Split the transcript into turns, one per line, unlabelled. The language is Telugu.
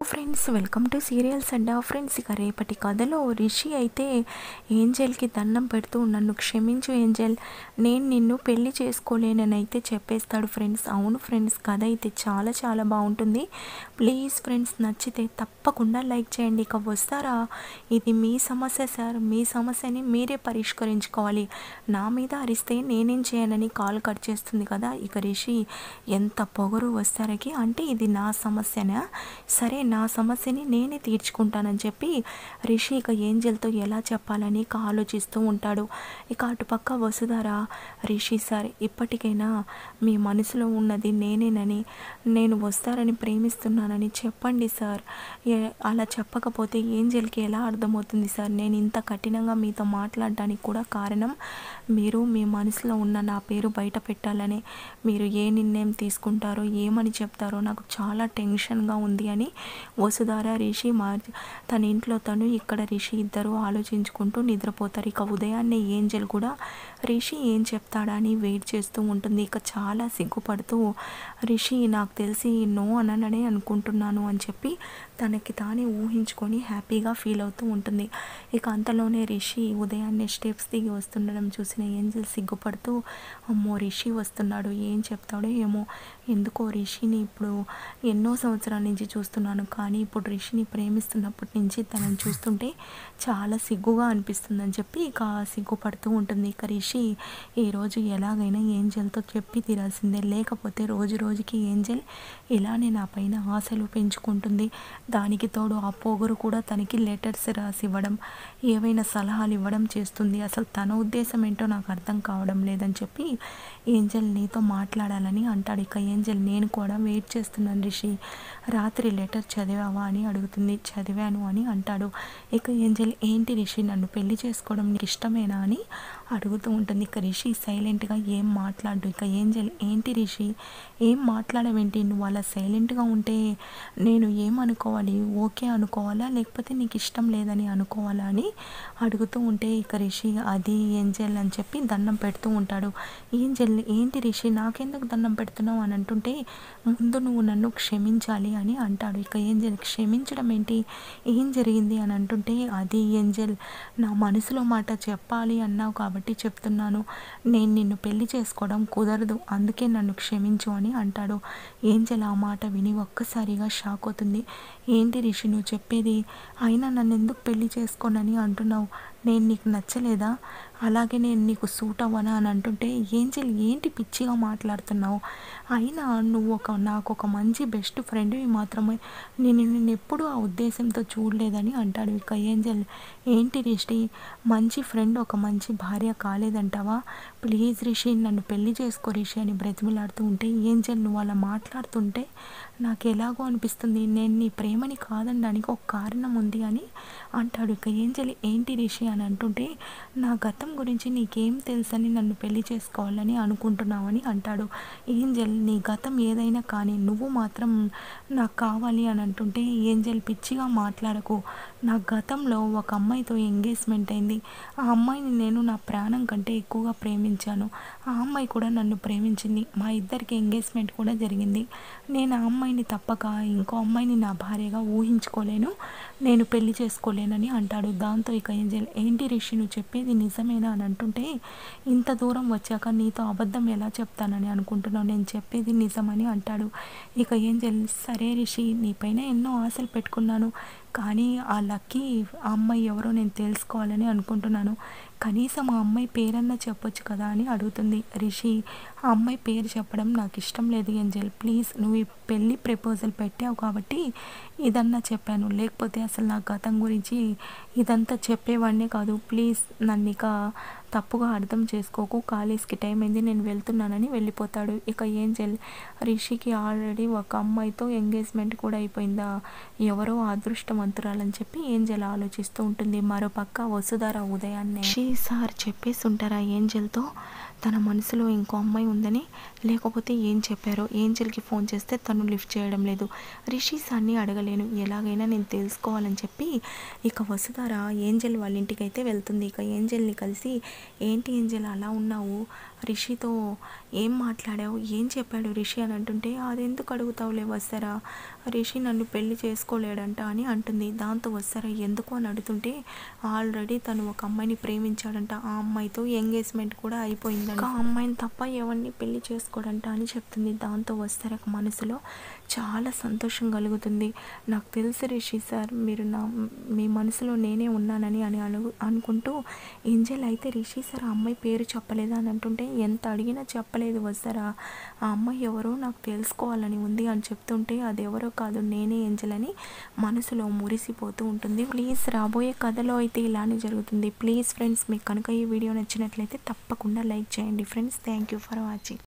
friends welcome to serials and friends ఇక రేపటి కథలో రిషి అయితే ఏంజల్కి దండం పెడుతూ నన్ను క్షమించు ఏంజల్ నేను నిన్ను పెళ్లి చేసుకోలేనని అయితే చెప్పేస్తాడు ఫ్రెండ్స్ అవును ఫ్రెండ్స్ కథ అయితే చాలా చాలా బాగుంటుంది ప్లీజ్ ఫ్రెండ్స్ నచ్చితే తప్పకుండా లైక్ చేయండి ఇక వస్తారా ఇది మీ సమస్య సార్ మీ సమస్యని మీరే పరిష్కరించుకోవాలి నా మీద అరిస్తే నేనేం చేయనని కాల్ కట్ చేస్తుంది కదా ఇక రిషి ఎంత పొగరు వస్తారకి అంటే ఇది నా సమస్యనా సరే నా సమస్యని నేనే తీర్చుకుంటానని చెప్పి రిషి ఇక ఏంజల్తో ఎలా చెప్పాలని ఇక ఆలోచిస్తూ ఉంటాడు ఇక అటుపక్క వసుధార రిషి సార్ ఇప్పటికైనా మీ మనసులో ఉన్నది నేనేనని నేను వస్తారని ప్రేమిస్తున్నానని చెప్పండి సార్ ఏ- అలా చెప్పకపోతే ఏంజల్కి ఎలా అర్థమవుతుంది సార్ నేను ఇంత కఠినంగా మీతో మాట్లాడడానికి కూడా కారణం మీరు మీ మనసులో ఉన్న నా పేరు బయట పెట్టాలని మీరు ఏ నిర్ణయం తీసుకుంటారో ఏమని చెప్తారో నాకు చాలా టెన్షన్గా ఉంది అని వసుధార రిషి మా తన ఇంట్లో తను ఇక్కడ రిషి ఇద్దరు ఆలోచించుకుంటూ నిద్రపోతారు ఇక ఉదయాన్నే ఏంజల్ కూడా రిషి ఏం చెప్తాడా అని వెయిట్ చేస్తూ ఉంటుంది ఇక చాలా సిగ్గుపడుతూ రిషి నాకు తెలిసి నో అననే అనుకుంటున్నాను అని చెప్పి తనకి తానే ఊహించుకొని హ్యాపీగా ఫీల్ అవుతూ ఉంటుంది ఇక అంతలోనే రిషి ఉదయాన్నే స్టెప్స్ దిగి వస్తుండడం చూసిన ఏంజల్ సిగ్గుపడుతూ అమ్మో రిషి వస్తున్నాడు ఏం చెప్తాడో ఏమో ఎందుకో రిషిని ఇప్పుడు ఎన్నో సంవత్సరాల నుంచి చూస్తున్నాను కానీ ఇప్పుడు రిషిని ప్రేమిస్తున్నప్పటి నుంచి తనని చూస్తుంటే చాలా సిగ్గుగా అనిపిస్తుందని చెప్పి ఇక సిగ్గుపడుతూ ఉంటుంది ఇక రిషి ఈరోజు ఎలాగైనా ఏంజల్తో చెప్పి తీరాల్సిందే లేకపోతే రోజు రోజుకి ఏంజల్ ఇలానే నా పైన ఆశలు పెంచుకుంటుంది దానికి తోడు ఆ పొగరు కూడా తనకి లెటర్స్ రాసి ఇవ్వడం ఏవైనా సలహాలు ఇవ్వడం చేస్తుంది అసలు తన ఉద్దేశం ఏంటో నాకు అర్థం కావడం లేదని చెప్పి ఏంజల్ నీతో మాట్లాడాలని అంటాడు ఇక ఏంజల్ నేను కూడా వెయిట్ చేస్తున్నాను రిషి రాత్రి లెటర్ చదివావా అని అడుగుతుంది చదివాను అని అంటాడు ఇక ఏంజల్ ఏంటి రిషి నన్ను పెళ్లి చేసుకోవడం నీకు ఇష్టమేనా అని అడుగుతూ ఉంటుంది ఇక రిషి సైలెంట్గా ఏం మాట్లాడు ఇక ఏంజల్ ఏంటి రిషి ఏం మాట్లాడవేంటి నువ్వు అలా సైలెంట్గా ఉంటే నేను ఏమనుకోవాలి ఓకే అనుకోవాలా లేకపోతే నీకు ఇష్టం లేదని అనుకోవాలా అని అడుగుతూ ఉంటే ఇక రిషి అది ఏంజల్ అని చెప్పి దండం పెడుతూ ఉంటాడు ఏంజల్ ఏంటి రిషి నాకెందుకు దండం పెడుతున్నావు అని అంటుంటే ముందు నువ్వు నన్ను క్షమించాలి అని అంటాడు ఇక ఏంజల్ క్షమించడం ఏంటి ఏం జరిగింది అని అంటుంటే అది ఏంజల్ నా మనసులో మాట చెప్పాలి అన్నావు కాబట్టి చెప్తున్నాను నేను నిన్ను పెళ్లి చేసుకోవడం కుదరదు అందుకే నన్ను క్షమించు అని అంటాడు ఏంజల్ ఆ మాట విని ఒక్కసారిగా షాక్ అవుతుంది ఏంటి రిషి నువ్వు చెప్పేది అయినా నన్ను ఎందుకు పెళ్లి చేసుకోనని అంటున్నావు నేను నీకు నచ్చలేదా అలాగే నేను నీకు సూట్ అవ్వనా అని అంటుంటే ఏంజల్ ఏంటి పిచ్చిగా మాట్లాడుతున్నావు అయినా నువ్వు ఒక నాకు ఒక మంచి బెస్ట్ ఫ్రెండ్వి మాత్రమే నేను నేను ఎప్పుడూ ఆ ఉద్దేశంతో చూడలేదని అంటాడు ఇక ఏంజల్ ఏంటి రిషి మంచి ఫ్రెండ్ ఒక మంచి భార్య కాలేదంటావా ప్లీజ్ రిషి నన్ను పెళ్లి చేసుకో రిషి అని బ్రతిమలాడుతూ ఉంటే ఏంజల్ నువ్వు అలా మాట్లాడుతుంటే నాకు ఎలాగో అనిపిస్తుంది నేను నీ ప్రేమని కాదనడానికి ఒక కారణం ఉంది అని అంటాడు ఇక ఏంజలి ఏంటి రిషి అని అంటుంటే నా గతం గురించి నీకేం తెలుసని నన్ను పెళ్లి చేసుకోవాలని అనుకుంటున్నావని అంటాడు ఏంజల్ నీ గతం ఏదైనా కానీ నువ్వు మాత్రం నాకు కావాలి అని అంటుంటే ఏంజల్ పిచ్చిగా మాట్లాడకు నా గతంలో ఒక అమ్మాయితో ఎంగేజ్మెంట్ అయింది ఆ అమ్మాయిని నేను నా ప్రాణం కంటే ఎక్కువగా ప్రేమించాను ఆ అమ్మాయి కూడా నన్ను ప్రేమించింది మా ఇద్దరికి ఎంగేజ్మెంట్ కూడా జరిగింది నేను ఆ అమ్మాయిని తప్పక ఇంకో అమ్మాయిని నా భార్యగా ఊహించుకోలేను నేను పెళ్లి చేసుకోలేనని అంటాడు దాంతో ఇక ఏంజల్ ఏంటి రిషి నువ్వు చెప్పేది నిజమేనా అని అంటుంటే ఇంత దూరం వచ్చాక నీతో అబద్ధం ఎలా చెప్తానని అనుకుంటున్నావు నేను చెప్పేది నిజమని అంటాడు ఇక ఏంజల్ సరే రిషి నీపైన ఎన్నో ఆశలు పెట్టుకున్నాను కానీ ఆ లక్కీ ఆ అమ్మాయి ఎవరో నేను తెలుసుకోవాలని అనుకుంటున్నాను కనీసం ఆ అమ్మాయి పేరన్నా చెప్పొచ్చు కదా అని అడుగుతుంది రిషి ఆ అమ్మాయి పేరు చెప్పడం నాకు ఇష్టం లేదు ఏంజల్ ప్లీజ్ నువ్వు ఈ పెళ్ళి ప్రపోజల్ పెట్టావు కాబట్టి ఇదన్నా చెప్పాను లేకపోతే అసలు నా గతం గురించి ఇదంతా చెప్పేవాడినే కాదు ప్లీజ్ నన్ను ఇక తప్పుగా అర్థం చేసుకోకు కాలేజ్కి టైం అయింది నేను వెళ్తున్నానని వెళ్ళిపోతాడు ఇక ఏంజల్ రిషికి ఆల్రెడీ ఒక అమ్మాయితో ఎంగేజ్మెంట్ కూడా అయిపోయిందా ఎవరో అదృష్టవంతురాలని చెప్పి ఏంజల్ ఆలోచిస్తూ ఉంటుంది మరో పక్క వసుధార ఉదయాన్నే రిషి సార్ చెప్పేసి ఉంటారా ఏంజల్తో తన మనసులో ఇంకో అమ్మాయి ఉందని లేకపోతే ఏం చెప్పారో ఏంజల్కి ఫోన్ చేస్తే తను లిఫ్ట్ చేయడం లేదు రిషి సార్ని అడగలేను ఎలాగైనా నేను తెలుసుకోవాలని చెప్పి ఇక వసుధార ఏంజల్ వాళ్ళ ఇంటికి అయితే వెళ్తుంది ఇక ఏంజల్ని కలిసి ఏంటి ఏంజల్ అలా ఉన్నావు రిషితో ఏం మాట్లాడావు ఏం చెప్పాడు రిషి అని అంటుంటే అదెందుకు అడుగుతావులే వస్తారా రిషి నన్ను పెళ్లి చేసుకోలేడంట అని అంటుంది దాంతో వస్తారా ఎందుకు అని అడుగుతుంటే ఆల్రెడీ తను ఒక అమ్మాయిని ప్రేమించాడంట ఆ అమ్మాయితో ఎంగేజ్మెంట్ కూడా అయిపోయిందంట ఆ అమ్మాయిని తప్ప ఎవరిని పెళ్లి చేసుకోడంట అని చెప్తుంది దాంతో వస్తారా మనసులో చాలా సంతోషం కలుగుతుంది నాకు తెలుసు రిషి సార్ మీరు నా మీ మనసులో నేనే ఉన్నానని అని అను అనుకుంటూ ఏంజల్ అయితే రిషి సార్ ఆ అమ్మాయి పేరు చెప్పలేదా అని అంటుంటే ఎంత అడిగినా చెప్పలేదు వస్తారా ఆ అమ్మాయి ఎవరో నాకు తెలుసుకోవాలని ఉంది అని చెప్తుంటే అది ఎవరో కాదు నేనే ఏంజల్ అని మనసులో మురిసిపోతూ ఉంటుంది ప్లీజ్ రాబోయే కథలో అయితే ఇలానే జరుగుతుంది ప్లీజ్ ఫ్రెండ్స్ మీకు కనుక ఈ వీడియో నచ్చినట్లయితే తప్పకుండా లైక్ చేయండి friends thank you for watching